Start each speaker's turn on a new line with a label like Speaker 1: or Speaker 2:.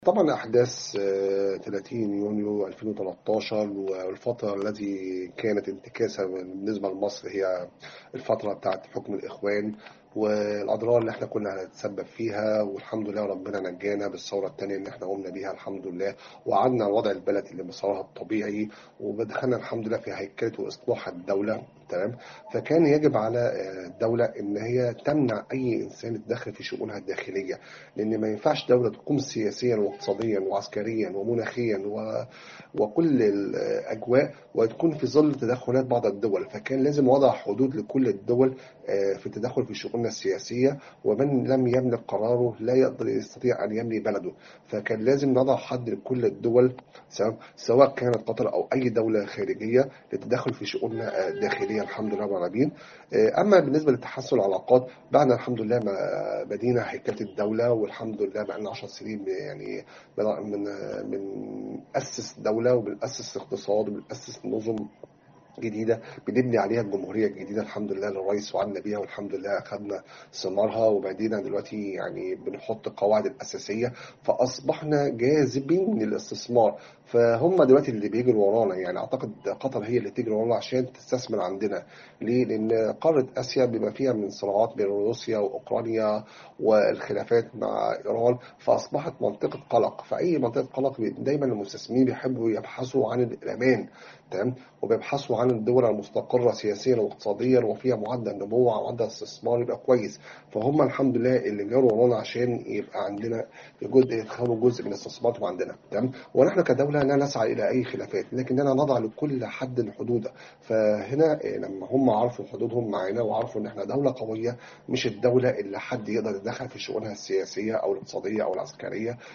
Speaker 1: طبعا أحداث آه، 30 يونيو 2013 والفترة التي كانت انتكاسة بالنسبة لمصر هي الفترة بتاعت حكم الإخوان والأضرار اللي احنا كنا هنتسبب فيها والحمد لله ربنا نجانا بالثورة التانية اللي احنا قمنا بيها الحمد لله وقعدنا على الوضع البلدي اللي مسارها الطبيعي ودخلنا الحمد لله في هيكلة وإصلاح الدولة تمام فكان يجب على آه، الدولة إن هي تمنع أي إنسان يتدخل في شؤونها الداخلية لأن ما ينفعش دولة تقوم سياسيا واقتصاديا وعسكريا ومناخيا و... وكل الأجواء وتكون في ظل تدخلات بعض الدول فكان لازم وضع حدود لكل الدول آه، في التدخل في شؤوننا السياسية ومن لم يملك قراره لا يقدر يستطيع أن يملي بلده فكان لازم نضع حد لكل الدول سواء سواء كانت قطر أو أي دولة خارجية للتدخل في شؤوننا آه، الداخلية الحمد لله رب العالمين آه، أما بالنسبة لتحسن العلاقات بعد الحمد لله ما بدينا هيكلة الدولة والحمد لله بقى لنا 10 سنين يعني من من أسس دولة وبنأسس اقتصاد وبنأسس نظم جديدة بنبني عليها الجمهورية الجديدة الحمد لله للرئيس وعنا بيها والحمد لله أخذنا ثمارها وبعدين دلوقتي يعني بنحط القواعد الأساسية فأصبحنا جاذبين للاستثمار فهم دلوقتي اللي بيجروا ورانا يعني أعتقد قطر هي اللي تجري ورانا عشان تستثمر عندنا ليه؟ لأن قارة آسيا بما فيها من صراعات بين روسيا وأوكرانيا والخلافات مع إيران فأصبحت منطقة قلق فأي منطقة قلق دايما المستثمرين بيحبوا يبحثوا عن الأمان تمام وبيبحثوا عن الدول المستقرة سياسيا واقتصاديا وفيها معدل نمو ومعدل استثمار يبقى كويس فهم الحمد لله اللي جاروا ورانا عشان يبقى عندنا جزء يدخلوا جزء من استثماراتهم عندنا تمام ونحن كدولة لا نسعى إلى أي خلافات لكننا نضع لكل حد حدوده فهنا لما هم عرفوا حدودهم معانا وعرفوا إن احنا دولة قوية مش الدولة اللي حد يقدر يتدخل في شؤونها السياسية أو الاقتصادية أو العسكرية